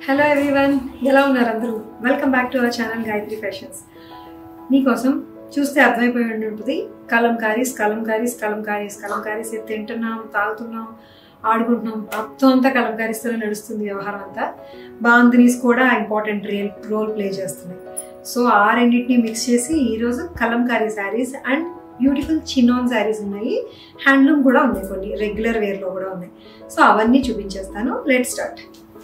hello everyone ఎలా ఉన్నారు అందరూ welcome back to our channel Gayatri fashions మీకోసం చూస్తే అర్థమైపోయి ఉండి ఉంటుంది కలంకారీస్ కలంకారీస్ కలంకారీస్ కలంకారీస్ తింటున్నాం తాగుతున్నాం ఆడుకుంటున్నాం మొత్తం అంతా కలంకారీస్తూనే నడుస్తుంది వ్యవహారం అంతా బాందినీస్ కూడా ఇంపార్టెంట్ రియల్ రోల్ ప్లే చేస్తున్నాయి సో ఆ రెండింటిని మిక్స్ చేసి ఈరోజు కలంకారీ శారీస్ అండ్ బ్యూటిఫుల్ చిన్నాన్ శారీస్ ఉన్నాయి హ్యాండ్లూమ్ కూడా ఉన్నాయి కొన్ని రెగ్యులర్ వేర్లో కూడా ఉన్నాయి సో అవన్నీ చూపించేస్తాను let start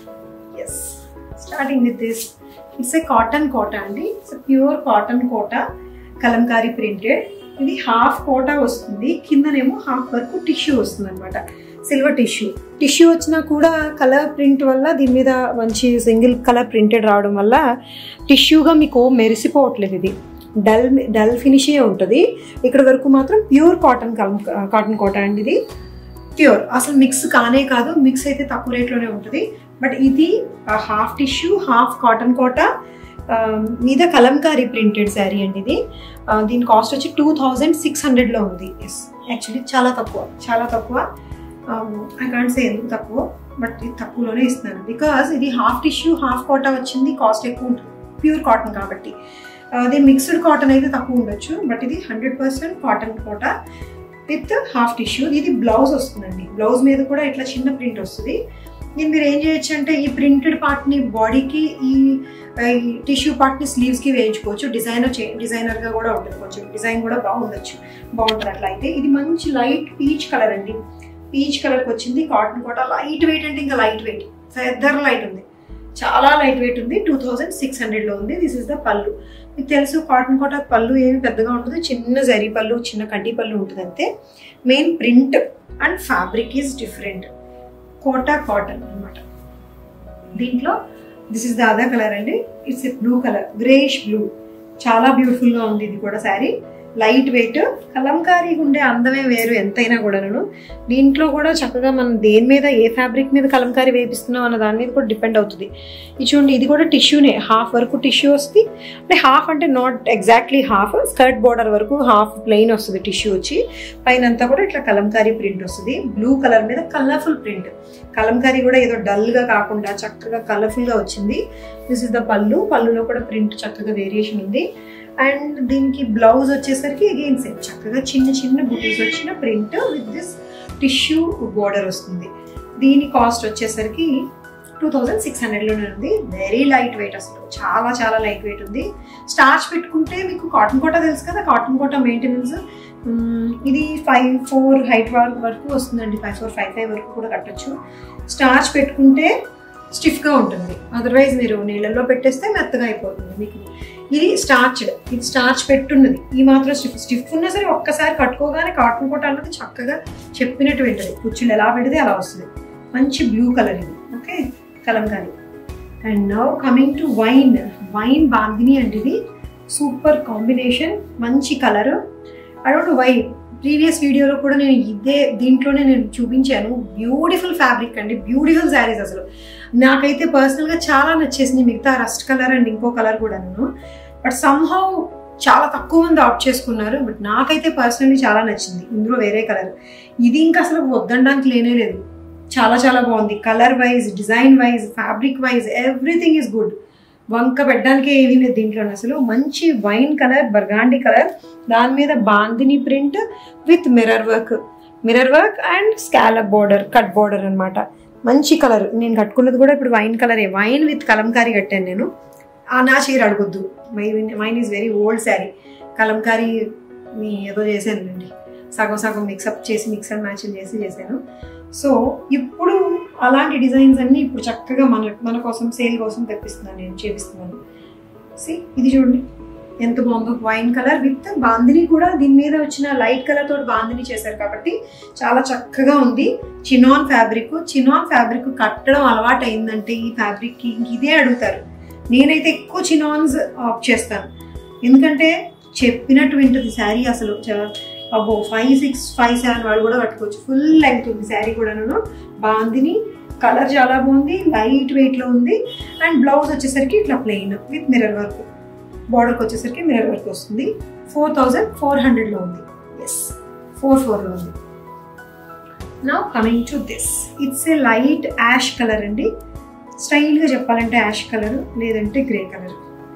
yes starting with this it's a cotton kota అండి it's pure cotton kota kalamkari printed ఇది హాఫ్ కోట వస్తుంది కిందనేమో హాఫ్ వరకు టిష్యూ వస్తుంది అనమాట సిల్వర్ టిష్యూ టిష్యూ వచ్చినా కూడా కలర్ ప్రింట్ వల్ల దీని మీద మంచి సింగిల్ కలర్ ప్రింటెడ్ రావడం వల్ల టిష్యూగా మీకు మెరిసిపోవట్లేదు ఇది డల్ డల్ ఫినిషే ఉంటుంది ఇక్కడ వరకు మాత్రం ప్యూర్ కాటన్ కాటన్ కోట అండి ఇది ప్యూర్ అసలు మిక్స్ కానే కాదు మిక్స్ అయితే తక్కువ రేట్లోనే ఉంటుంది బట్ ఇది half tissue half cotton kota మీద కలంకారీ ప్రింటెడ్ శారీ అండి ఇది దీని కాస్ట్ వచ్చి టూ థౌజండ్ సిక్స్ హండ్రెడ్లో ఉంది ఎస్ యాక్చువల్లీ చాలా తక్కువ చాలా తక్కువ ఐ కాంట్ సే ఎందుకు తక్కువ బట్ ఇది తక్కువలోనే ఇస్తున్నాను బికాస్ ఇది హాఫ్ టిష్యూ హాఫ్ కోటా వచ్చింది కాస్ట్ ఎక్కువ ఉంటుంది ప్యూర్ కాటన్ కాబట్టి అది మిక్స్డ్ కాటన్ అయితే తక్కువ ఉండొచ్చు బట్ ఇది hundred percent cotton kota with half tissue ఇది బ్లౌజ్ వస్తుందండి బ్లౌజ్ మీద కూడా ఇట్లా చిన్న ప్రింట్ వస్తుంది దీన్ని మీరు ఏం చేయొచ్చు అంటే ఈ ప్రింటెడ్ పార్ట్ని బాడీకి ఈ టిష్యూ పార్ట్ని స్లీవ్స్కి వేయించుకోవచ్చు డిజైనర్ చే డిజైనర్గా కూడా ఉంటుంది కొంచెం డిజైన్ కూడా బాగుండొచ్చు బాగుంటుంది అట్లా అయితే ఇది మంచి లైట్ పీచ్ కలర్ అండి పీచ్ కలర్కి వచ్చింది కాటన్ కూడా లైట్ వెయిట్ అంటే ఇంకా లైట్ వెయిట్ ఫెదర్ లైట్ ఉంది చాలా లైట్ వెయిట్ ఉంది టూ థౌజండ్ సిక్స్ హండ్రెడ్లో ఉంది దిస్ ఇస్ ద పళ్ళు మీకు తెలుసు కాటన్ కోట పళ్ళు ఏమి పెద్దగా ఉంటుంది చిన్న జరీ పళ్ళు చిన్న కడ్డీ పళ్ళు ఉంటుంది అంతే main print and fabric is different kota cotton అనమాట దీంట్లో this is the other colour అండి it's blue colour greyish blue చాలా బ్యూటిఫుల్గా ఉంది ఇది కూడా శారీ లైట్ వెయిట్ కలంకారీ ఉండే అందమే వేరు ఎంతైనా కూడాను దీంట్లో కూడా చక్కగా మనం దేని మీద ఏ ఫ్యాబ్రిక్ మీద కలంకారీ వేపిస్తున్నాం అన్న దాని మీద కూడా డిపెండ్ అవుతుంది ఇది చూడండి ఇది కూడా టిష్యూనే హాఫ్ వరకు టిష్యూ వస్తుంది అంటే హాఫ్ అంటే not exactly half skirt border వరకు హాఫ్ ప్లెయిన్ వస్తుంది టిష్యూ వచ్చి పైన అంతా కూడా ఇట్లా కలంకారీ ప్రింట్ వస్తుంది బ్లూ కలర్ మీద కలర్ఫుల్ ప్రింట్ కలంకారీ కూడా ఏదో డల్గా కాకుండా చక్కగా కలర్ఫుల్గా వచ్చింది దిస్ ఇస్ ద పళ్ళు పళ్ళులో కూడా ప్రింట్ చక్కగా వేరియేషన్ ఉంది అండ్ దీనికి బ్లౌజ్ వచ్చేసరికి అగైన్ సేమ్ చక్కగా చిన్న చిన్న బుటీస్ వచ్చిన print with this tissue border వస్తుంది దీని కాస్ట్ వచ్చేసరికి టూ థౌజండ్ సిక్స్ హండ్రెడ్లోనే ఉంది వెరీ లైట్ వెయిట్ అసలు చాలా చాలా లైట్ వెయిట్ ఉంది స్టార్చ్ పెట్టుకుంటే మీకు కాటన్ కోట తెలుసు కదా కాటన్ కోట మెయింటెనెన్స్ ఇది ఫైవ్ ఫోర్ హైట్ వరకు వస్తుందండి ఫైవ్ ఫోర్ ఫైవ్ ఫైవ్ వరకు కూడా కట్టచ్చు స్టార్చ్ పెట్టుకుంటే స్టిఫ్గా ఉంటుంది అదర్వైజ్ మీరు నీళ్ళల్లో పెట్టేస్తే మెత్తగా అయిపోతుంది మీకు ఇది స్టార్చ్డ్ ఇది స్టార్చ్ పెట్టున్నది ఈ మాత్రం స్టిఫ్ స్టిఫ్ ఉన్నా సరే ఒక్కసారి కట్టుకోగానే కాటన్ కోట అన్నది చక్కగా చెప్పినట్టు వింటది కుర్చీలు ఎలా పెడితే అలా వస్తుంది మంచి బ్లూ కలర్ ఇది okay kalamkari and now coming to wine wine bandhani అంటే ఇది సూపర్ కాంబినేషన్ మంచి colour I don't why previous వీడియోలో కూడా నేను ఇదే దీంట్లోనే నేను చూపించాను బ్యూటిఫుల్ ఫ్యాబ్రిక్ అండి బ్యూటిఫుల్ శారీస్ అసలు నాకైతే పర్సనల్గా చాలా నచ్చేసింది మిగతా రస్ట్ కలర్ అండ్ ఇంకో కలర్ కూడా నేను బట్ సమ్హౌ చాలా తక్కువ మంది ఆప్ట్ చేసుకున్నారు బట్ నాకైతే పర్సనల్లీ చాలా నచ్చింది ఇందులో వేరే కలర్ ఇది ఇంకా అసలు వద్దనడానికి లేనే లేదు చాలా చాలా బాగుంది colour wise design wise fabric wise everything is good వంక పెట్టడానికి ఏమీ లేదు దీంట్లో అసలు మంచి వైన్ కలర్ బర్గాండి కలర్ దాని మీద bandhani print with mirror work mirror work and scallop border cut border అనమాట మంచి కలర్ నేను కట్టుకున్నది కూడా ఇప్పుడు వైన్ కలరే వైన్ విత్ కలంకారీ కట్టాను నేను ఆ నా చీర అడగొద్దు wine wine is very old saree kalamkari మీ ఏదో చేశానండి సగం సగం మిక్సప్ చేసి మిక్స్ అండ్ మ్యాచ్ చేసి చేశాను సో ఇప్పుడు అలాంటి డిజైన్స్ అన్నీ ఇప్పుడు చక్కగా మన మన కోసం సేల్ కోసం తెప్పిస్తున్నాను నేను చేపిస్తున్నాను సి ఇది చూడండి ఎంత బాగుందో వైన్ కలర్ విత్ బాందిని కూడా దీని మీద వచ్చిన లైట్ కలర్ తోటి బాందిని చేశారు కాబట్టి చాలా చక్కగా ఉంది చినాన్ ఫ్యాబ్రిక్ చినాన్ ఫ్యాబ్రిక్ కట్టడం అలవాటు అయిందంటే ఈ ఫ్యాబ్రిక్కి ఇంక ఇదే అడుగుతారు నేనైతే ఎక్కువ చినాన్స్ ఆప్ చేస్తాను ఎందుకంటే చెప్పినట్టు వింటుంది శారీ అసలు అబ్బో ఫైవ్ సిక్స్ ఫైవ్ సెవెన్ వాళ్ళు కూడా కట్టుకోవచ్చు ఫుల్ లెంగ్త్ ఉంది శారీ కూడాను బాందిని కలర్ చాలా బాగుంది లైట్ వెయిట్లో ఉంది అండ్ బ్లౌజ్ వచ్చేసరికి ఇట్లా ప్లెయిన్ విత్ మిర్రర్ వర్క్ బార్డర్కి వచ్చేసరికి మిర్రర్ వర్క్ వస్తుంది ఫోర్ థౌజండ్ ఫోర్ హండ్రెడ్లో ఉంది ఎస్ ఫోర్ ఫోర్లో ఉంది నా coming to this it's a light ash colour అండి స్టైల్గా చెప్పాలంటే యాష్ కలర్ లేదంటే grey colour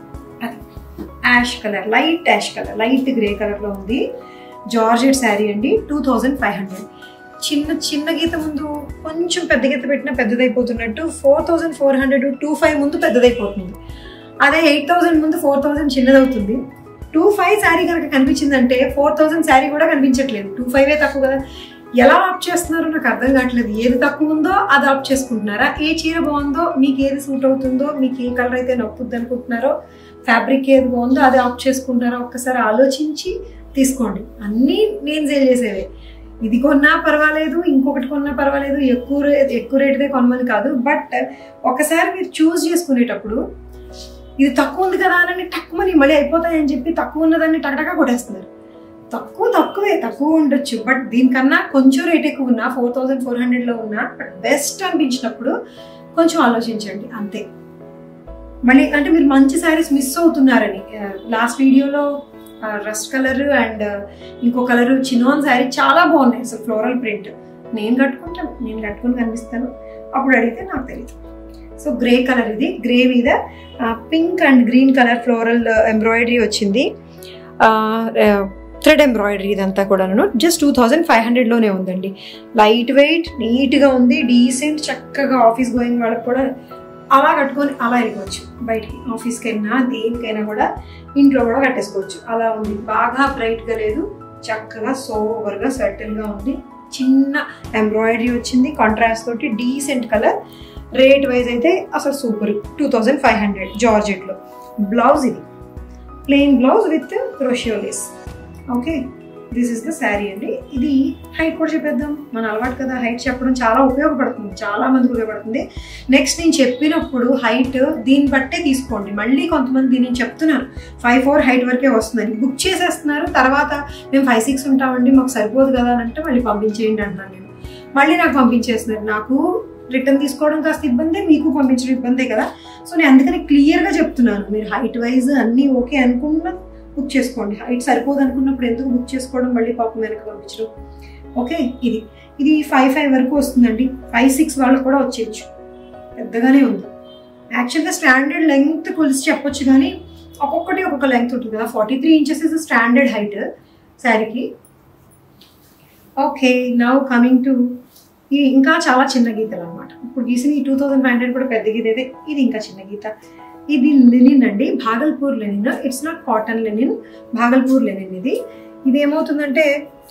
ash colour light ash colour light grey కలర్లో ఉంది జార్జెట్ శారీ అండి టూ థౌజండ్ ఫైవ్ హండ్రెడ్ చిన్న చిన్న గీత ముందు కొంచెం పెద్ద గీత పెట్టినా పెద్దదైపోతున్నట్టు four thousand four hundred two five ముందు పెద్దదైపోతుంది అదే ఎయిట్ థౌజండ్ ముందు ఫోర్ థౌజండ్ చిన్నదవుతుంది టూ ఫైవ్ శారీ కనుక కనిపించిందంటే ఫోర్ థౌజండ్ శారీ కూడా కనిపించట్లేదు టూ ఫైవే తక్కువ కదా ఎలా ఆప్ట్ చేస్తున్నారో నాకు అర్థం కావట్లేదు ఏది తక్కువ ఉందో అది ఆప్ట్ చేసుకుంటున్నారా ఏ చీర బాగుందో మీకు ఏది సూట్ అవుతుందో మీకు ఏ కలర్ అయితే నొప్పుద్ది అనుకుంటున్నారో ఫ్యాబ్రిక్ ఏది బాగుందో అది ఆప్ట్ చేసుకుంటున్నారో ఒక్కసారి ఆలోచించి తీసుకోండి అన్నీ నేను సేల్ చేసేవే ఇది కొన్నా పర్వాలేదు ఇంకొకటి కొన్నా పర్వాలేదు ఎక్కువ రే- ఎక్కువ రేటుదే కొనమని కాదు బట్ ఒకసారి మీరు చూస్ చేసుకునేటప్పుడు ఇది తక్కువ ఉంది కదా అని తక్కువని మళ్ళీ అయిపోతాయని చెప్పి తక్కువ ఉన్నదాన్ని టకటకా కొట్టేస్తున్నారు తక్కువ తక్కువే తక్కువ ఉండొచ్చు బట్ దీనికన్నా కొంచెం రేట్ ఎక్కువ ఉన్నా ఫోర్ థౌజండ్ ఫోర్ హండ్రెడ్లో ఉన్నా బట్ బెస్ట్ అనిపించినప్పుడు కొంచెం ఆలోచించండి అంతే మళ్ళీ అంటే మీరు మంచి శారీస్ మిస్ అవుతున్నారని లాస్ట్ వీడియోలో రస్ట్ కలర్ అండ్ ఇంకో కలర్ చిన్నోన్ శారీ చాలా బాగున్నాయి అసలు ఫ్లోరల్ ప్రింట్ నేను కట్టుకుంటాను నేను కట్టుకుని కనిపిస్తాను అప్పుడు అడిగితే నాకు తెలియదు సో గ్రే కలర్ ఇది గ్రే మీద pink and green colour floral embroidery వచ్చింది థ్రెడ్ ఎంబ్రాయిడరీ ఇదంతా కూడాను జస్ట్ టూ థౌజండ్ ఫైవ్ హండ్రెడ్లోనే ఉందండి లైట్ వెయిట్ నీట్గా ఉంది డీసెంట్ చక్కగా ఆఫీస్ గోయింగ్ వాళ్ళకి కూడా అలా కట్టుకొని అలా వెళ్ళిపోవచ్చు బయటికి ఆఫీస్కి అయినా దేనికైనా కూడా ఇంట్లో కూడా కట్టేసుకోవచ్చు అలా ఉంది బాగా బ్రైట్గా లేదు చక్కగా సోవర్గా సర్టిల్గా ఉంది చిన్న ఎంబ్రాయిడరీ వచ్చింది కాంట్రాస్ట్ తోటి డీసెంట్ కలర్ రేట్ వైజ్ అయితే అసలు super two thousand five hundred జార్జెట్లో బ్లౌజ్ ఇది plain blouse with crochet lace okay this is the saree అండి ఇది హైట్ కూడా చెప్పేద్దాం మన అలవాటు కదా హైట్ చెప్పడం చాలా ఉపయోగపడుతుంది చాలా మందికి ఉపయోగపడుతుంది నెక్స్ట్ నేను చెప్పినప్పుడు హైట్ దీన్ని బట్టే తీసుకోండి మళ్ళీ కొంతమంది నేను చెప్తున్నాను ఫైవ్ ఫోర్ హైట్ వరకే వస్తుందని బుక్ చేసేస్తున్నారు తర్వాత మేము ఫైవ్ సిక్స్ ఉంటామండి మాకు సరిపోదు కదా అని అంటే మళ్ళీ పంపించేయండి అంటున్నాను నేను మళ్ళీ నాకు పంపించేస్తున్నారు నాకు రిటర్న్ తీసుకోవడం కాస్త ఇబ్బందే మీకు పంపించడం ఇబ్బందే కదా సో నేను అందుకని క్లియర్గా చెప్తున్నాను మీరు హైట్ వైజ్ అన్నీ ఓకే అనుకున్న బుక్ చేసుకోండి హైట్ సరిపోదు అనుకున్నప్పుడు ఎందుకు బుక్ చేసుకోవడం మళ్ళీ పాపం వెనక పంపించడం ఓకే ఇది ఇది ఫైవ్ ఫైవ్ వరకు వస్తుందండి ఫైవ్ సిక్స్ వాళ్ళకి కూడా వచ్చేయచ్చు పెద్దగానే ఉంది యాక్చువల్గా స్టాండర్డ్ లెంగ్త్ కొలిసి చెప్పొచ్చు కానీ ఒక్కొక్కటి ఒక్కొక్క లెంగ్త్ ఉంటుంది కదా forty three inches is standard height శారీకి ఓకే నౌ కమింగ్ టు ఇది ఇంకా చాలా చిన్న గీతలు అనమాట ఇప్పుడు గీసిన ఈ టూ థౌజండ్ ఫైవ్ హండ్రెడ్ కూడా పెద్ద గీత అయితే ఇది ఇంకా చిన్న గీత ఇది లెనిన్ అండి Bhagalpur linen it's not cotton linen Bhagalpur linen ఇది ఇది ఏమవుతుందంటే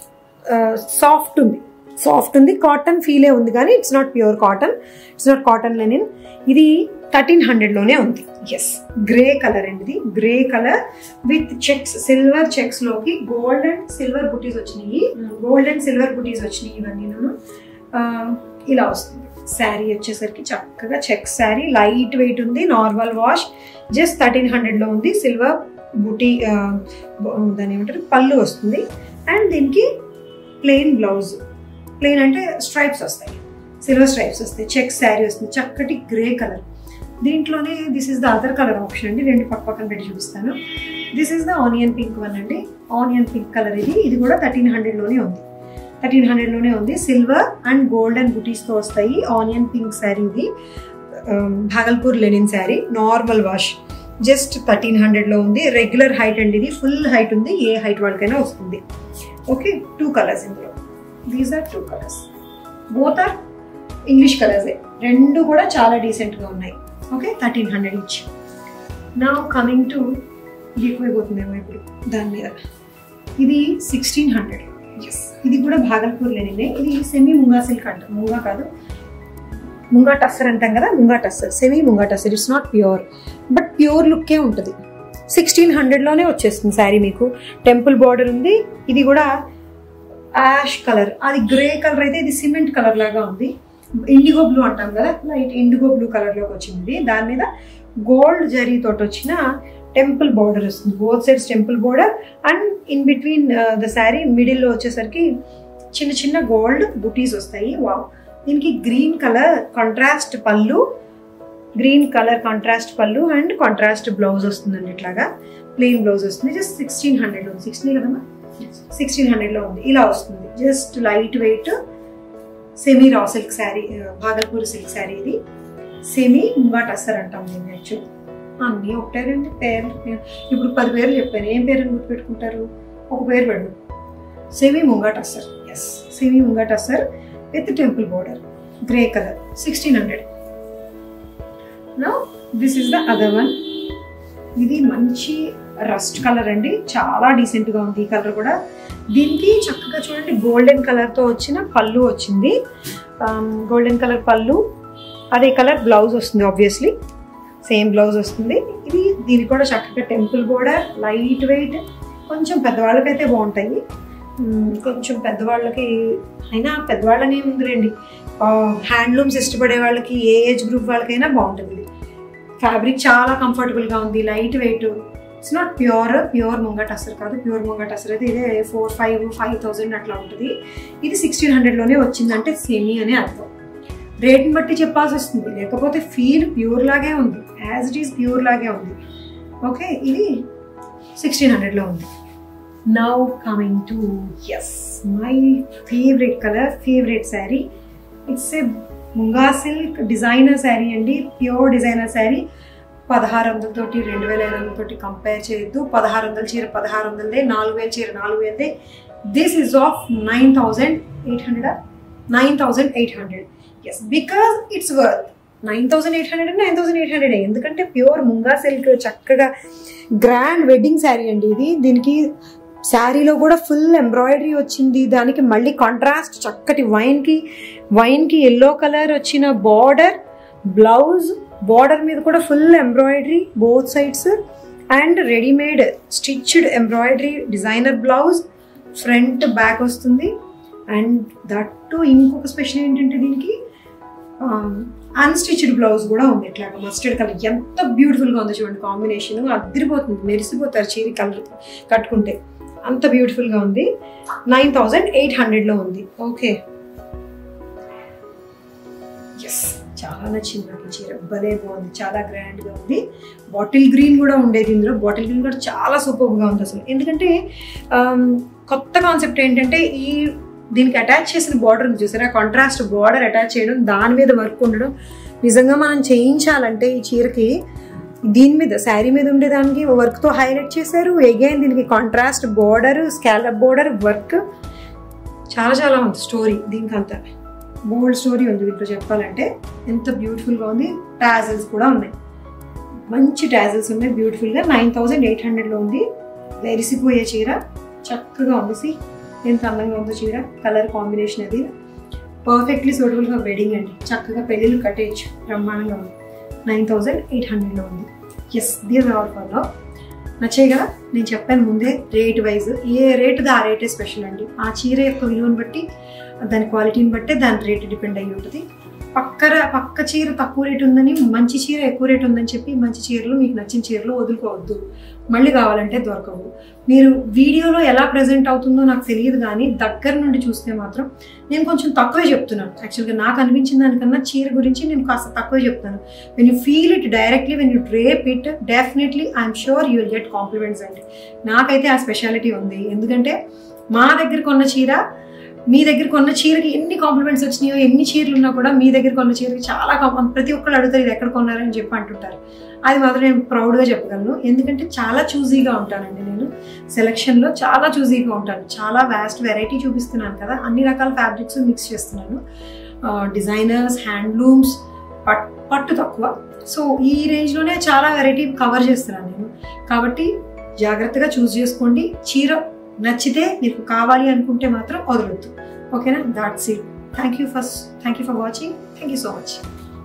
సాఫ్ట్ ఉంది సాఫ్ట్ ఉంది కాటన్ ఫీలే ఉంది కానీ it's not pure cotton it's not cotton linen ఇది థర్టీన్ హండ్రెడ్లోనే ఉంది ఎస్ గ్రే కలర్ అండి ఇది grey colour with checks silver checks లోకి గోల్డ్ అండ్ సిల్వర్ బుటీస్ వచ్చినాయి గోల్డ్ అండ్ సిల్వర్ బుటీస్ వచ్చినాయి ఇవన్నీ ఇలా వస్తుంది శారీ వచ్చేసరికి చక్కగా చెక్ శారీ లైట్ వెయిట్ ఉంది నార్మల్ వాష్ జస్ట్ థర్టీన్ హండ్రెడ్లో ఉంది సిల్వర్ బుటీ దాని ఏమంటారు పళ్ళు వస్తుంది అండ్ దీనికి ప్లెయిన్ బ్లౌజ్ ప్లెయిన్ అంటే స్ట్రైప్స్ వస్తాయి సిల్వర్ స్ట్రైప్స్ వస్తాయి చెక్ శారీ వస్తుంది చక్కటి గ్రే కలర్ దీంట్లోనే this is the other colour option అండి రెండు పక్క పక్కన పెట్టి చూపిస్తాను this is the onion pink one అండి ఆనియన్ పింక్ కలర్ ఇది ఇది కూడా థర్టీన్ హండ్రెడ్లోనే ఉంది థర్టీన్ హండ్రెడ్లోనే ఉంది సిల్వర్ అండ్ గోల్డెన్ బుటీస్తో వస్తాయి ఆనియన్ పింక్ శారీ ఇది Bhagalpur linen saree normal wash just thirteen హండ్రెడ్లో ఉంది రెగ్యులర్ హైట్ అండి ఇది ఫుల్ హైట్ ఉంది ఏ హైట్ వాళ్ళకైనా వస్తుంది ఓకే టూ కలర్స్ ఇందులో these are two colours both are English కలర్సే రెండు కూడా చాలా డీసెంట్గా ఉన్నాయి ఓకే థర్టీన్ హండ్రెడ్ ఇచ్ నా కమింగ్ టు ఇది ఎక్కువైపోతుందేమో ఇప్పుడు దాని మీద ఇది సిక్స్టీన్ హండ్రెడ్ ఎస్ ఇది కూడా భాగల్పూర్ లేనిదే ఇది సెమీ ముంగా సిల్క్ అంట ముంగా కాదు ముంగా టస్సర్ అంటాం కదా muga tussar semi muga tussar it's not pure but pure లుక్కే ఉంటుంది సిక్స్టీన్ హండ్రెడ్లోనే వచ్చేస్తుంది శారీ మీకు టెంపుల్ బార్డర్ ఉంది ఇది కూడా యాష్ కలర్ అది గ్రే కలర్ అయితే ఇది సిమెంట్ కలర్ లాగా ఉంది ఇండిగో బ్లూ అంటాం కదా లైట్ ఇండిగో బ్లూ కలర్లోకి వచ్చింది దాని మీద గోల్డ్ జరీ తోటి వచ్చిన టెంపుల్ బార్డర్ వస్తుంది both sides temple border and in between the saree మిడిల్లో వచ్చేసరికి చిన్న చిన్న గోల్డ్ బుటీస్ వస్తాయి వావ్ దీనికి గ్రీన్ కలర్ కాంట్రాస్ట్ పళ్ళు గ్రీన్ కలర్ కాంట్రాస్ట్ పళ్ళు అండ్ కాంట్రాస్ట్ బ్లౌజ్ వస్తుందండి ఇట్లాగా ప్లెయిన్ బ్లౌజ్ వస్తుంది జస్ట్ సిక్స్టీన్ హండ్రెడ్ ఉంది సిక్స్టీన్ కదమ్మా సిక్స్టీన్ హండ్రెడ్లో ఉంది ఇలా వస్తుంది just light weight semi raw silk saree Bhagalpur silk saree ఇది సెమీ ముంగా టస్సర్ అంటాం దీన్ని యాక్చువల్లీ అన్నీ ఒకటే రెండు పేర్లు నేను ఇప్పుడు పది పేర్లు చెప్పాను ఏం పేరు గుర్తుపెట్టుకుంటారు ఒక పేరు పెడు semi muga tussar yes semi muga tussar with temple border grey colour sixteen hundred now this is the other one ఇది మంచి రస్ట్ కలర్ అండి చాలా డీసెంట్గా ఉంది ఈ కలర్ కూడా దీనికి చక్కగా చూడండి గోల్డెన్ కలర్తో వచ్చిన పళ్ళు వచ్చింది గోల్డెన్ కలర్ పళ్ళు అదే కలర్ బ్లౌజ్ వస్తుంది ఆబ్వియస్లీ సేమ్ బ్లౌజ్ వస్తుంది ఇది దీనికి కూడా చక్కగా టెంపుల్ బోర్డర్ లైట్ వెయిట్ కొంచెం పెద్దవాళ్ళకైతే బాగుంటాయి మ్మ్, కొంచెం పెద్దవాళ్ళకి అయినా పెద్దవాళ్ళని ఉందిలేండి హ్యాండ్లూమ్స్ ఇష్టపడే వాళ్ళకి ఏ ఏజ్ గ్రూప్ వాళ్ళకైనా బాగుంటుంది ఇది ఫ్యాబ్రిక్ చాలా కంఫర్టబుల్గా ఉంది light weight it's not pure pure ముంగట్ అసలు కాదు ప్యూర్ ముంగట్ అసలు అయితే ఇదే ఫోర్ ఫైవ్ ఫైవ్ థౌజండ్ అట్లా ఉంటుంది ఇది సిక్స్టీన్ హండ్రెడ్లోనే వచ్చిందంటే సెమీ అనే అర్థం రేట్ని బట్టి చెప్పాల్సి వస్తుంది లేకపోతే ఫీల్ ప్యూర్ లాగే ఉంది యాజ్ ఇట్ ఈస్ ప్యూర్ లాగే ఉంది ఓకే ఇది సిక్స్టీన్ హండ్రెడ్లో ఉంది now coming to yes my favourite colour favourite saree it's a muga silk designer saree అండి ప్యూర్ డిజైనర్ శారీ పదహారు వందలతోటి రెండు వేల ఐదు వందలతోటి కంపేర్ చేయొద్దు పదహారు వందల చీర పదహారు వందలదే నాలుగు వేల చీర నాలుగు వేలదే this is of nine thousand eight hundred nine thousand eight hundred yes because it's worth nine thousand eight hundred nine thousand eight hundred ఎందుకంటే ప్యూర్ ముంగా సిల్క్ చక్కగా గ్రాండ్ వెడ్డింగ్ శారీ అండి ఇది దీనికి శారీలో కూడా ఫుల్ ఎంబ్రాయిడరీ వచ్చింది దానికి మళ్ళీ కాంట్రాస్ట్ చక్కటి వైన్కి వైన్కి ఎల్లో కలర్ వచ్చిన బార్డర్ బ్లౌజ్ బార్డర్ మీద కూడా full embroidery both sides and readymade stitched embroidery designer blouse front back వస్తుంది అండ్ దట్టు ఇంకొక స్పెషల్ ఏంటంటే దీనికి అన్స్టిచ్డ్ బ్లౌజ్ కూడా ఉంది ఇట్లాగా మస్టర్డ్ కలర్ ఎంత బ్యూటిఫుల్గా ఉంది చూడండి కాంబినేషన్ అదిరిపోతుంది మెరిసిపోతారు చీర కలర్ కట్టుకుంటే అంత బ్యూటిఫుల్గా ఉంది నైన్ థౌజండ్ ఎయిట్ హండ్రెడ్లో ఉంది ఓకే ఎస్ చాలా నచ్చింది నాకు ఈ చీర భలే బాగుంది చాలా గ్రాండ్గా ఉంది బాటిల్ గ్రీన్ కూడా ఉండేది ఇందులో బాటిల్ గ్రీన్ కూడా చాలా సూపర్గా ఉంది అసలు ఎందుకంటే ఆమ్, కొత్త కాన్సెప్ట్ ఏంటంటే ఈ దీనికి అటాచ్ చేసిన బార్డర్ ఉంది చూసారా కాంట్రాస్ట్ బార్డర్ అటాచ్ చేయడం దాని మీద వర్క్ ఉండడం నిజంగా మనం చేయించాలంటే ఈ చీరకి దీని మీద శారీ మీద ఉండేదానికి వర్క్తో హైలైట్ చేశారు అగైన్ దీనికి contrast border scallop border work చాలా చాలా ఉంది స్టోరీ దీనికి అంతా బోల్డ్ స్టోరీ ఉంది దీంట్లో చెప్పాలంటే ఎంత బ్యూటిఫుల్గా ఉంది టాజల్స్ కూడా ఉన్నాయి మంచి టాజల్స్ ఉన్నాయి బ్యూటిఫుల్గా నైన్ థౌజండ్ ఎయిట్ హండ్రెడ్లో ఉంది వెరిసిపోయే చీర చక్కగా ఉంది సి ఎంత అందంగా ఉందో చీర కలర్ కాంబినేషన్ అది పర్ఫెక్ట్లీ సూటబుల్గా వెడ్డింగ్ అండి చక్కగా పెళ్ళిళ్ళు కట్టేయచ్చు బ్రహ్మాండంగా ఉంది నైన్ థౌజండ్ ఎయిట్ హండ్రెడ్లో ఉంది yes these are for love నచ్చాయి కదా నేను చెప్పాను ముందే రేట్ వైజ్ ఏ రేటుది ఆ రేటే స్పెషల్ అండి ఆ చీర యొక్క విలువను బట్టి దాని క్వాలిటీని బట్టే దాని రేటు డిపెండ్ అయ్యి ఉంటుంది పక్కన పక్క చీర తక్కువ రేటు ఉందని మంచి చీర ఎక్కువ రేటు ఉందని చెప్పి మంచి చీరలు మీకు నచ్చిన చీరలు వదులుకోవద్దు మళ్ళీ కావాలంటే దొరకవు మీరు వీడియోలో ఎలా ప్రజెంట్ అవుతుందో నాకు తెలియదు కానీ దగ్గర నుండి చూస్తే మాత్రం నేను కొంచెం తక్కువే చెప్తున్నాను యాక్చువల్గా నాకు అనిపించిన దానికన్నా చీర గురించి నేను కాస్త తక్కువే చెప్తాను when you feel it directly when you drape it definitely I'm sure you will get compliments అండి నాకైతే ఆ స్పెషాలిటీ ఉంది ఎందుకంటే మా దగ్గర కొన్న చీర మీ దగ్గర కొన్న చీరకి ఎన్ని కాంప్లిమెంట్స్ వచ్చినాయో ఎన్ని చీరలు ఉన్నా కూడా మీ దగ్గర కొన్న చీరకి చాలా కాంప్లి ప్రతి ఒక్కళ్ళు అడుగుతారు ఇది ఎక్కడ కొన్నారని చెప్పి అంటుంటారు అది మాత్రం నేను ప్రౌడ్గా చెప్పగలను ఎందుకంటే చాలా చూజీగా ఉంటానండి నేను సెలక్షన్లో చాలా చూజీగా ఉంటాను చాలా వ్యాస్ట్ వెరైటీ చూపిస్తున్నాను కదా అన్ని రకాల ఫ్యాబ్రిక్స్ మిక్స్ చేస్తున్నాను డిజైనర్స్ హ్యాండ్లూమ్స్ పట్ పట్టు తక్కువ సో ఈ రేంజ్లోనే చాలా వెరైటీ కవర్ చేస్తున్నాను నేను కాబట్టి జాగ్రత్తగా చూస్ చేసుకోండి చీర నచ్చితే మీకు కావాలి అనుకుంటే మాత్రం వదలొద్దు ఓకేనా that's it thank you first thank you for watching thank you so much